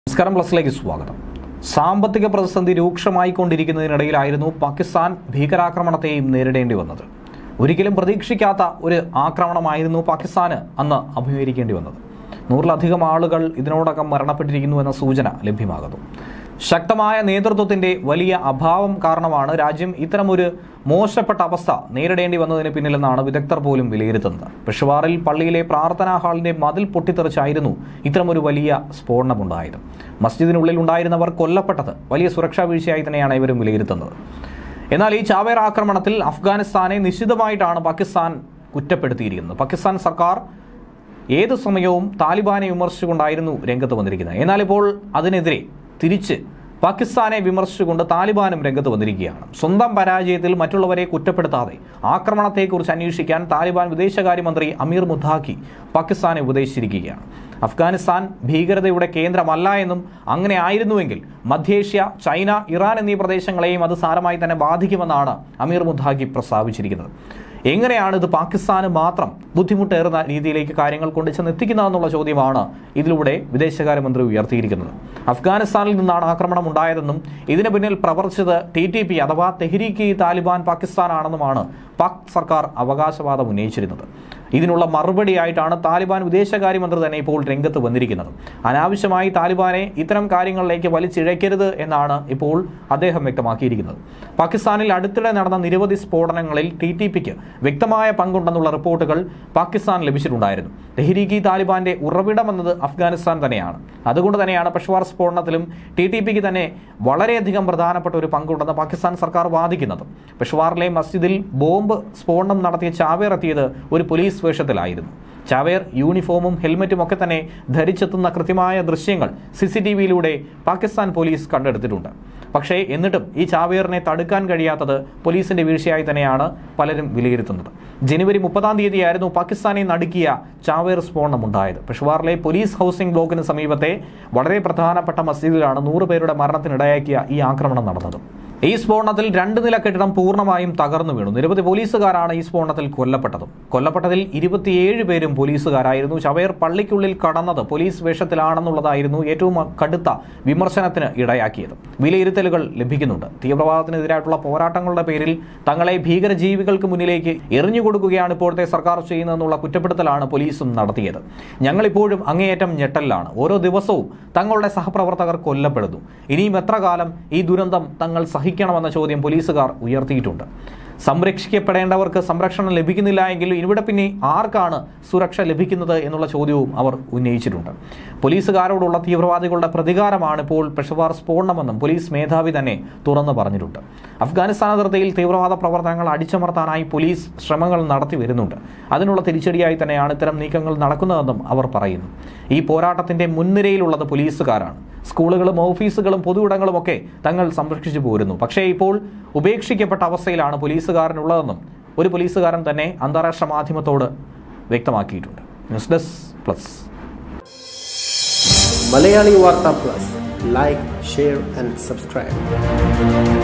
നമസ്കാരം പ്ലസിലേക്ക് സ്വാഗതം സാമ്പത്തിക പ്രതിസന്ധി രൂക്ഷമായിക്കൊണ്ടിരിക്കുന്നതിനിടയിലായിരുന്നു പാകിസ്ഥാൻ ഭീകരാക്രമണത്തെയും നേരിടേണ്ടി വന്നത് ഒരിക്കലും പ്രതീക്ഷിക്കാത്ത ഒരു ആക്രമണമായിരുന്നു പാകിസ്ഥാന് അന്ന് അഭിമുഖീകരിക്കേണ്ടി വന്നത് നൂറിലധികം ആളുകൾ ഇതിനോടകം മരണപ്പെട്ടിരിക്കുന്നു എന്ന സൂചന ലഭ്യമാകുന്നു ശക്തമായ നേതൃത്വത്തിന്റെ വലിയ അഭാവം കാരണമാണ് രാജ്യം ഇത്തരമൊരു മോശപ്പെട്ട അവസ്ഥ നേരിടേണ്ടി വന്നതിന് പിന്നിലെന്നാണ് വിദഗ്ധർ പോലും വിലയിരുത്തുന്നത് പെഷവാറിൽ പള്ളിയിലെ പ്രാർത്ഥനാ ഹാളിന്റെ മതിൽ പൊട്ടിത്തെറിച്ചായിരുന്നു ഇത്തരമൊരു വലിയ സ്ഫോടനമുണ്ടായത് മസ്ജിദിനുള്ളിൽ ഉണ്ടായിരുന്നവർ കൊല്ലപ്പെട്ടത് വലിയ സുരക്ഷാ വീഴ്ചയായി തന്നെയാണ് ഇവരും വിലയിരുത്തുന്നത് എന്നാൽ ഈ ചാവേർ ആക്രമണത്തിൽ അഫ്ഗാനിസ്ഥാനെ നിശ്ചിതമായിട്ടാണ് പാകിസ്ഥാൻ കുറ്റപ്പെടുത്തിയിരിക്കുന്നത് പാകിസ്ഥാൻ സർക്കാർ ഏത് സമയവും താലിബാനെ വിമർശിച്ചുകൊണ്ടായിരുന്നു രംഗത്ത് വന്നിരിക്കുന്നത് എന്നാൽ ഇപ്പോൾ അതിനെതിരെ തിരിച്ച് പാകിസ്ഥാനെ വിമർശിച്ചുകൊണ്ട് താലിബാനും രംഗത്ത് വന്നിരിക്കുകയാണ് സ്വന്തം പരാജയത്തിൽ മറ്റുള്ളവരെ കുറ്റപ്പെടുത്താതെ ആക്രമണത്തെക്കുറിച്ച് അന്വേഷിക്കാൻ താലിബാൻ വിദേശകാര്യമന്ത്രി അമീർ മുദ്ദാഖി പാകിസ്ഥാനെ ഉപദേശിച്ചിരിക്കുകയാണ് അഫ്ഗാനിസ്ഥാൻ ഭീകരതയുടെ കേന്ദ്രമല്ല എന്നും അങ്ങനെ ആയിരുന്നുവെങ്കിൽ മധ്യേഷ്യ ചൈന ഇറാൻ എന്നീ പ്രദേശങ്ങളെയും അത് സാരമായി തന്നെ ബാധിക്കുമെന്നാണ് അമീർ മുദ്ദാഖി പ്രസ്താവിച്ചിരിക്കുന്നത് എങ്ങനെയാണ് ഇത് പാകിസ്ഥാന് മാത്രം ബുദ്ധിമുട്ടേറുന്ന രീതിയിലേക്ക് കാര്യങ്ങൾ കൊണ്ട് ചെന്ന് എത്തിക്കുന്നതെന്നുള്ള ചോദ്യമാണ് ഇതിലൂടെ വിദേശകാര്യമന്ത്രി ഉയർത്തിയിരിക്കുന്നത് അഫ്ഗാനിസ്ഥാനിൽ നിന്നാണ് ആക്രമണം ഉണ്ടായതെന്നും ഇതിന് പിന്നിൽ പ്രവർത്തിച്ചത് ടി ടി പി അഥവാ തെഹ്രീക്ക് ഇ താലിബാൻ പാകിസ്ഥാനാണെന്നുമാണ് പാക് സർക്കാർ അവകാശവാദം ഉന്നയിച്ചിരുന്നത് ഇതിനുള്ള മറുപടിയായിട്ടാണ് താലിബാൻ വിദേശകാര്യമന്ത്രി തന്നെ ഇപ്പോൾ രംഗത്ത് വന്നിരിക്കുന്നത് അനാവശ്യമായി താലിബാനെ ഇത്തരം കാര്യങ്ങളിലേക്ക് വലിച്ചിഴക്കരുത് എന്നാണ് ഇപ്പോൾ അദ്ദേഹം വ്യക്തമാക്കിയിരിക്കുന്നത് പാകിസ്ഥാനിൽ അടുത്തിടെ നടന്ന നിരവധി സ്ഫോടനങ്ങളിൽ ടി ടി പിക്ക് വ്യക്തമായ പങ്കുണ്ടെന്നുള്ള റിപ്പോർട്ടുകൾ പാകിസ്ഥാൻ ലഭിച്ചിട്ടുണ്ടായിരുന്നു തെഹ്രീക്ക് താലിബാന്റെ ഉറവിടമെന്നത് അഫ്ഗാനിസ്ഥാൻ തന്നെയാണ് അതുകൊണ്ട് തന്നെയാണ് പെഷ്വാർ സ്ഫോടനത്തിലും ടി ടി പിക്ക് തന്നെ വളരെയധികം പ്രധാനപ്പെട്ട ഒരു പങ്കുണ്ടെന്ന് പാകിസ്ഥാൻ സർക്കാർ വാദിക്കുന്നത് പെഷ്വാറിലെ മസ്ജിദിൽ ബോംബ് സ്ഫോടനം നടത്തിയ ചാവേർ എത്തിയത് ഒരു പോലീസ് വേഷത്തിലായിരുന്നു ചാവേർ യൂണിഫോമും ഹെൽമറ്റും ഒക്കെ തന്നെ ധരിച്ചെത്തുന്ന കൃത്യമായ ദൃശ്യങ്ങൾ സി സി ടി വിയിലൂടെ പാകിസ്ഥാൻ പോലീസ് കണ്ടെടുത്തിട്ടുണ്ട് പക്ഷേ എന്നിട്ടും ഈ ചാവേറിനെ തടുക്കാൻ കഴിയാത്തത് പോലീസിന്റെ വീഴ്ചയായി തന്നെയാണ് പലരും വിലയിരുത്തുന്നത് ജനുവരി മുപ്പതാം തീയതിയായിരുന്നു പാകിസ്ഥാനെ നടുക്കിയ ചാവേർ സ്ഫോടനം ഉണ്ടായത് പെഷവാറിലെ പോലീസ് ഹൗസിംഗ് ബ്ലോക്കിന് സമീപത്തെ വളരെ പ്രധാനപ്പെട്ട മസ്ജിദിലാണ് നൂറ് പേരുടെ മരണത്തിനിടയാക്കിയ ഈ ആക്രമണം നടന്നത് ഈ സ്ഫോടനത്തിൽ രണ്ട് നില കെട്ടിടം പൂർണ്ണമായും തകർന്നു വീണു നിരവധി പോലീസുകാരാണ് ഈ സ്ഫോടനത്തിൽ കൊല്ലപ്പെട്ടത് കൊല്ലപ്പെട്ടതിൽ ഇരുപത്തിയേഴ് പേരും പോലീസുകാരായിരുന്നു ചവയർ പള്ളിക്കുള്ളിൽ കടന്നത് പോലീസ് വേഷത്തിലാണെന്നുള്ളതായിരുന്നു ഏറ്റവും കടുത്ത വിമർശനത്തിന് ഇടയാക്കിയത് വിലയിരുത്തലുകൾ ലഭിക്കുന്നുണ്ട് തീവ്രവാദത്തിനെതിരായിട്ടുള്ള പോരാട്ടങ്ങളുടെ പേരിൽ തങ്ങളെ ഭീകരജീവികൾക്ക് മുന്നിലേക്ക് എറിഞ്ഞുകൊടുക്കുകയാണ് ഇപ്പോഴത്തെ സർക്കാർ ചെയ്യുന്നതെന്നുള്ള കുറ്റപ്പെടുത്തലാണ് പോലീസും നടത്തിയത് ഞങ്ങളിപ്പോഴും അങ്ങേയറ്റം ഞെട്ടലിലാണ് ഓരോ ദിവസവും തങ്ങളുടെ സഹപ്രവർത്തകർ കൊല്ലപ്പെടുന്നു ഇനിയും എത്ര കാലം ഈ ദുരന്തം തങ്ങൾ സഹിക്കണമെന്ന ചോദ്യം പോലീസുകാർ ഉയർത്തിയിട്ടുണ്ട് സംരക്ഷിക്കപ്പെടേണ്ടവർക്ക് സംരക്ഷണം ലഭിക്കുന്നില്ല എങ്കിൽ ഇവിടെ പിന്നെ ആർക്കാണ് സുരക്ഷ ലഭിക്കുന്നത് എന്നുള്ള ചോദ്യവും അവർ ഉന്നയിച്ചിട്ടുണ്ട് പോലീസുകാരോടുള്ള തീവ്രവാദികളുടെ പ്രതികാരമാണ് ഇപ്പോൾ പെഷവാർ സ്ഫോടനമെന്നും പോലീസ് മേധാവി തന്നെ തുറന്നു പറഞ്ഞിട്ടുണ്ട് അഫ്ഗാനിസ്ഥാൻ അതിർത്തിയിൽ തീവ്രവാദ പ്രവർത്തനങ്ങൾ അടിച്ചമർത്താനായി പോലീസ് ശ്രമങ്ങൾ നടത്തി വരുന്നുണ്ട് അതിനുള്ള തിരിച്ചടിയായി തന്നെയാണ് ഇത്തരം നീക്കങ്ങൾ നടക്കുന്നതെന്നും അവർ പറയുന്നു ഈ പോരാട്ടത്തിന്റെ മുൻനിരയിലുള്ളത് പോലീസുകാരാണ് സ്കൂളുകളും ഓഫീസുകളും പൊതുയിടങ്ങളും ഒക്കെ തങ്ങൾ സംരക്ഷിച്ചു പോരുന്നു പക്ഷേ ഇപ്പോൾ ഉപേക്ഷിക്കപ്പെട്ട അവസ്ഥയിലാണ് പോലീസുകാരനുള്ളതെന്നും ഒരു പോലീസുകാരൻ തന്നെ അന്താരാഷ്ട്ര മാധ്യമത്തോട് വ്യക്തമാക്കിയിട്ടുണ്ട് ന്യൂസ് ഡെസ്ക് പ്ലസ് മലയാളി വാർത്ത plus like share and subscribe